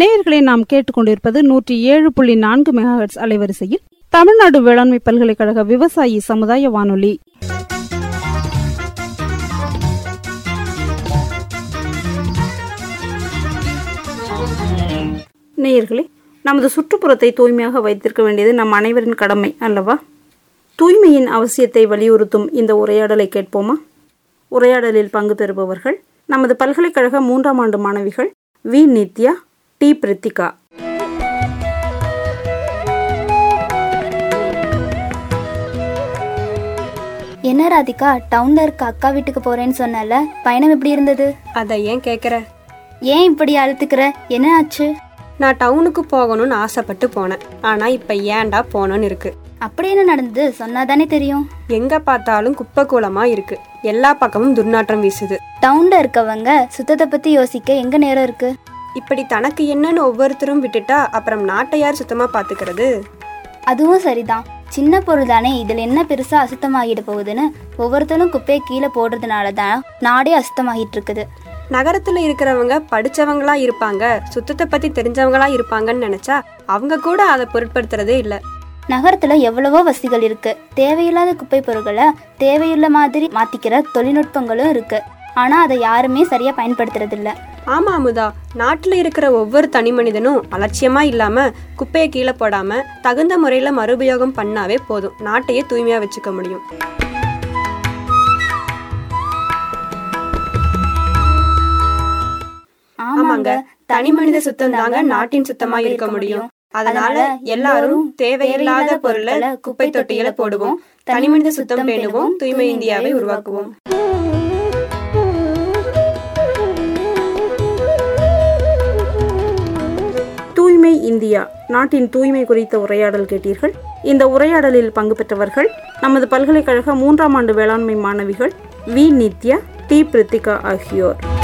நேயர்களை நாம் கேட்டுக்கொண்டிருப்பது நூற்றி ஏழு புள்ளி நான்கு மெகாஹெட்ஸ் அலைவரிசையில் தமிழ்நாடு வேளாண்மை பல்கலைக்கழக விவசாயி சமுதாய வானொலி நேயர்களே நமது சுற்றுப்புறத்தை தூய்மையாக வைத்திருக்க வேண்டியது நம் அனைவரின் கடமை அல்லவா தூய்மையின் அவசியத்தை வலியுறுத்தும் இந்த உரையாடலை கேட்போமா உரையாடலில் பங்கு பெறுபவர்கள் நமது பல்கலைக்கழக மூன்றாம் ஆண்டு மாணவிகள் வி நித்யா டி பிரித்திகா என்ன ராதிகா டவுன்ல இருக்க அக்கா வீட்டுக்கு போறேன்னு சொன்னல பயணம் எப்படி இருந்தது அதை ஏன் கேட்குற ஏன் இப்படி அழுத்துக்கிற என்ன ஆச்சு நான் டவுனுக்கு போகணும்னு ஆசைப்பட்டு போனேன் ஆனால் இப்போ ஏன்டா போனோன்னு இருக்கு அப்படி என்ன நடந்தது சொன்னாதானே தெரியும் எங்கே பார்த்தாலும் குப்பை கூலமாக இருக்கு எல்லா பக்கமும் துர்நாற்றம் வீசுது டவுன்ல இருக்கவங்க சுத்தத்தை பத்தி யோசிக்க எங்க நேரம் இருக்கு இப்படி தனக்கு என்னன்னு ஒவ்வொருத்தரும் விட்டுட்டா அப்புறம் நாட்டை யார் சுத்தமாக பார்த்துக்கிறது அதுவும் சரிதான் சின்ன பொருள் தானே இதுல என்ன பெருசா அசுத்தமாகிட்டு போகுதுன்னு ஒவ்வொருத்தரும் குப்பையை கீழே போடுறதுனால தான் நாடே அசுத்தமாகிட்டு இருக்குது நகரத்தில் இருக்கிறவங்க படிச்சவங்களா இருப்பாங்க சுத்தத்தை பற்றி தெரிஞ்சவங்களா இருப்பாங்கன்னு நினச்சா அவங்க கூட அதை பொருட்படுத்துறதே இல்லை நகரத்துல எவ்வளவோ வசதிகள் இருக்கு தேவையில்லாத குப்பை பொருட்களை தேவையுள்ள மாதிரி மாத்திக்கிற தொழில்நுட்பங்களும் இருக்கு ஆனா அதை யாருமே சரியா பயன்படுத்துறது இல்ல ஆமா அமுதா நாட்டில் இருக்கிற ஒவ்வொரு தனி மனிதனும் அலட்சியமா இல்லாம குப்பையை கீழே போடாம தகுந்த முறையில மறுபயோகம் பண்ணாவே போதும் நாட்டையே தூய்மையா வச்சுக்க முடியும் ஆமாங்க தனி மனித சுத்தம் தாங்க நாட்டின் சுத்தமா இருக்க முடியும் அதனால எல்லாரும் தேவையில்லாத பொருளை குப்பை தொட்டியில போடுவோம் தனி மனித சுத்தம் பேணுவோம் தூய்மை இந்தியாவை உருவாக்குவோம் தூய்மை இந்தியா நாட்டின் தூய்மை குறித்த உரையாடல் கேட்டீர்கள் இந்த உரையாடலில் பங்கு பெற்றவர்கள் நமது பல்கலைக்கழக மூன்றாம் ஆண்டு வேளாண்மை மாணவிகள் வி நித்யா டி பிரித்திகா ஆகியோர்